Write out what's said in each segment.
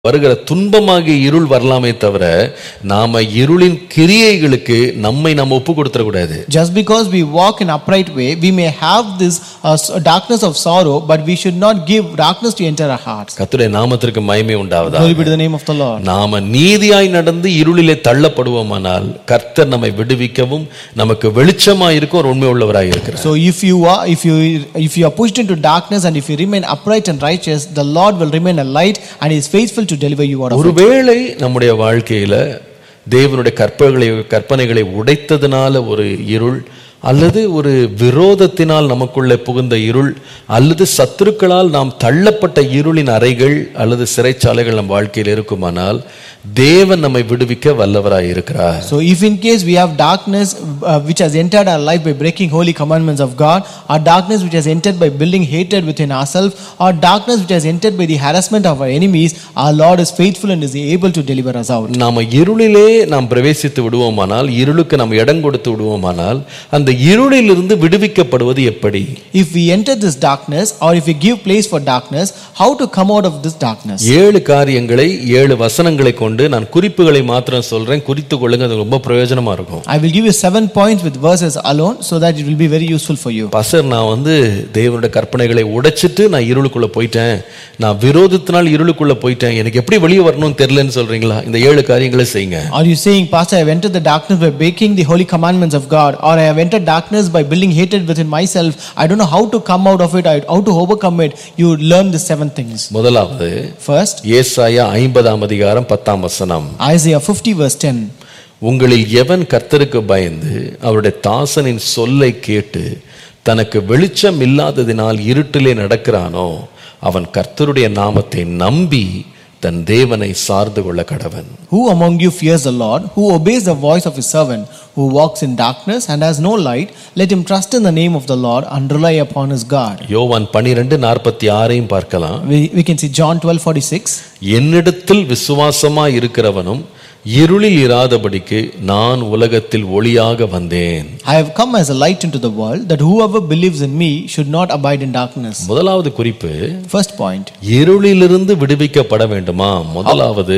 வருகிற துன்பமாகிய இருள் வரலாமே தவிர நாம இருளின் கிரியைகளுக்கு நம்மை நம்ம ஒப்பு கொடுத்துடக்கூடாது Just because we walk in upright way, we may have this uh, s- darkness of sorrow, but we should not give darkness to enter our hearts. கர்த்தருடைய நாமத்திற்கு மகிமை உண்டாவதா Glory be to the name of the Lord. நாம நீதியாய் நடந்து இருளிலே தள்ளப்படுவோமானால் கர்த்தர் நம்மை விடுவிக்கவும் நமக்கு வெளிச்சமாய் இருக்கும் ஒரு உண்மை உள்ளவராய் இருக்கிறார் So if you are if you if you are pushed into darkness and if you remain upright and righteous, the Lord will remain a light and he is faithful to deliver you out of it. ஒருவேளை நம்முடைய வாழ்க்கையில தேவனுடைய கற்பனைகளை கற்பனைகளை உடைத்ததுனால ஒரு இருள் அல்லது ஒரு விரோதத்தினால் நமக்குள்ளே புகுந்த இருள் அல்லது சத்துருக்களால் நாம் தள்ளப்பட்ட இருளின் அறைகள் அல்லது சிறைச்சாலைகள் நம் வாழ்க்கையில் இருக்குமானால் தேவன் நம்மை விடுவிக்க வல்லவராய் இருக்கிறார் So if in case we have darkness uh, which has entered our life by breaking holy commandments of God, or darkness which has entered by building hatred within ourselves, or darkness which has entered by the harassment of our enemies, our Lord is faithful and is able to deliver us out. நாம இருளிலே நாம் பிரவேசித்து விடுவோமானால் இருளுக்கு நாம் இடம் கொடுத்து விடுவோமானால் அந்த இருளிலிருந்து விடுவிக்கப்படுவது எப்படி If we enter this darkness, or if we give place for darkness, how to come out of this darkness? ஏழு காரியங்களை ஏழு வசனங்களை கொண்டு நான் குறிப்புகளை மாத்திரம் சொல்றேன் குறித்து கொள்ளுங்க அது ரொம்ப பிரயோஜனமா இருக்கும் I will give you seven points with verses alone so that it will be very useful for you. பசர் நான் வந்து தேவனுடைய கற்பனைகளை உடைச்சிட்டு நான் இருளுக்குள்ள போயிட்டேன் நான் விரோதத்தினால் இருளுக்குள்ள போயிட்டேன் எனக்கு எப்படி வெளியே வரணும்னு தெரியலன்னு சொல்றீங்களா இந்த ஏழு காரியங்களை செய்யுங்க Are you saying, Pastor, I have entered the darkness by breaking the holy commandments of God, or I have entered darkness by building hatred within myself? I don't know how to come out of it, I- how to overcome it. You learn the seven things. முதலாவது First, ஏசாயா ஐம்பதாம் அதிகாரம் பத்தாம் வசனம் Isaiah 50, verse 10. உங்களில் எவன் கர்த்தருக்கு பயந்து அவருடைய தாசனின் சொல்லை கேட்டு தனக்கு வெளிச்சம் இல்லாததினால் இருட்டிலே நடக்கிறானோ அவன் கர்த்தருடைய நாமத்தை நம்பி தன் தேவனை சார்ந்து கொள்ள கடவன் Who among you fears the Lord, who obeys the voice of his servant, who walks in darkness and has no light? Let him trust in the name of the Lord and rely upon his God. யோவான் பனிரெண்டு நாற்பத்தி ஆறையும் பார்க்கலாம் We, we can see John 12, 46. என்னிடத்தில் விசுவாசமா இருக்கிறவனும் இருளில் இராதபடிக்கு நான் உலகத்தில் ஒளியாக வந்தேன் I have come as a light into the world, that whoever believes in me should not abide in darkness. முதலாவது குறிப்பு First point. இருளிலிருந்து விடுவிக்கப்பட வேண்டுமா முதலாவது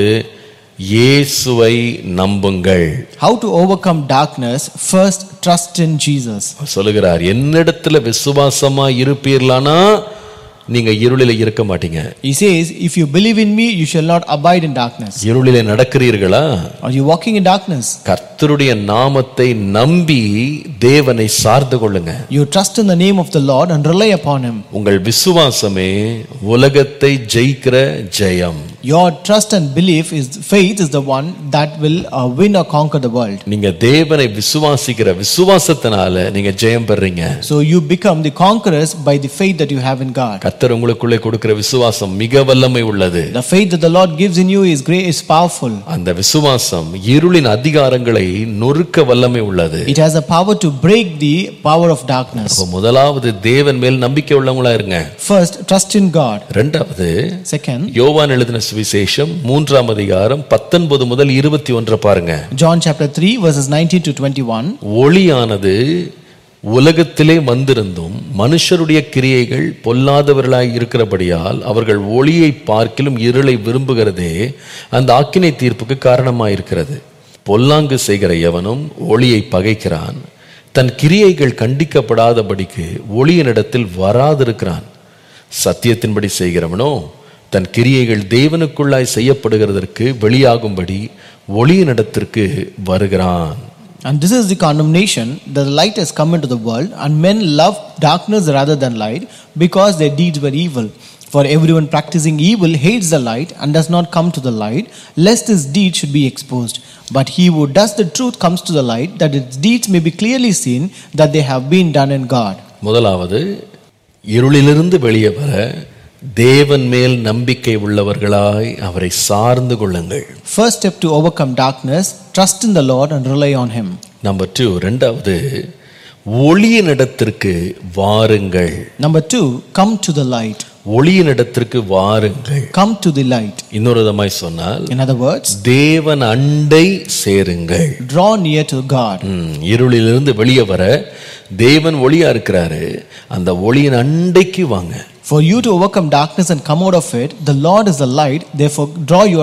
இயேசுவை நம்புங்கள் How to overcome darkness? First, trust in Jesus. சொல்லுகிறார் என்னிடத்துல விசுவாசமா இருப்பீர்களானா நீங்க இருளில இருக்க மாட்டீங்க He says, If you believe in me, you shall not abide in darkness. இருளிலே நடக்கிறீர்களா Are you walking in darkness? கர்த்தருடைய நாமத்தை நம்பி தேவனை சார்ந்து கொள்ளுங்க You trust in the name of the Lord and rely upon him. உங்கள் விசுவாசமே உலகத்தை ஜெயிக்கிற ஜெயம் Your trust and belief is faith is the one that will uh, win or conquer the world. நீங்க தேவனை விசுவாசிக்கிற விசுவாசத்தினால நீங்க ஜெயம் பெறீங்க So you become the conquerors by the faith that you have in God. கர்த்தர் உங்களுக்குள்ளே கொடுக்கிற விசுவாசம் மிக வல்லமை உள்ளது The faith that the Lord gives in you is great, is powerful. அந்த விசுவாசம் இருளின் அதிகாரங்களை நொறுக்க வல்லமை உள்ளது It has the power to break the power of darkness. அப்ப முதலாவது தேவன் மேல் நம்பிக்கை உள்ளவங்களா இருங்க First, trust in God. ரெண்டாவது Second, யோவான் எழுதின சுவிசேஷம் மூன்றாம் அதிகாரம் பத்தொன்பது முதல் இருபத்தி ஒன்று பாருங்க John chapter 3, verses 19 to 21. ஒளியானது உலகத்திலே வந்திருந்தும் மனுஷருடைய கிரியைகள் பொல்லாதவர்களாய் இருக்கிறபடியால் அவர்கள் ஒளியை பார்க்கிலும் இருளை விரும்புகிறதே அந்த ஆக்கினை தீர்ப்புக்கு காரணமாயிருக்கிறது பொல்லாங்கு செய்கிற எவனும் ஒளியை பகைக்கிறான் தன் கிரியைகள் கண்டிக்கப்படாதபடிக்கு ஒளியினிடத்தில் வராதிருக்கிறான் சத்தியத்தின்படி செய்கிறவனோ தன் கிரியைகள் தேவனுக்குள்ளாய் செய்யப்படுகிறதற்கு வெளியாகும்படி ஒளியினிடத்திற்கு வருகிறான் And this is the condemnation that the light has come into the world, and men love darkness rather than light because their deeds were evil. For everyone practicing evil hates the light and does not come to the light, lest his deeds should be exposed. But he who does the truth comes to the light, that his deeds may be clearly seen that they have been done in God. முதலாவது இருளிலிருந்து வெளியே வர தேவன் மேல் நம்பிக்கை உள்ளவர்களாய் அவரை சார்ந்து கொள்ளுங்கள் First step to overcome darkness trust in the Lord and rely on Him. Number two ரெண்டாவது ஒளியினிடத்திற்கு வாருங்கள் Number two, come to the light. ஒளியினிடத்திற்கு வாருங்கள் Come to the light. இன்னொரு விதமாய் சொன்னால் In other words, தேவன் அண்டை சேருங்கள் draw near to God. ம், இருளிலிருந்து வெளியே வர தேவன் ஒளியா இருக்கிறாரு அந்த ஒளியின் அண்டைக்கு வாங்க For you to overcome darkness and come out of it, the Lord is the light, therefore draw your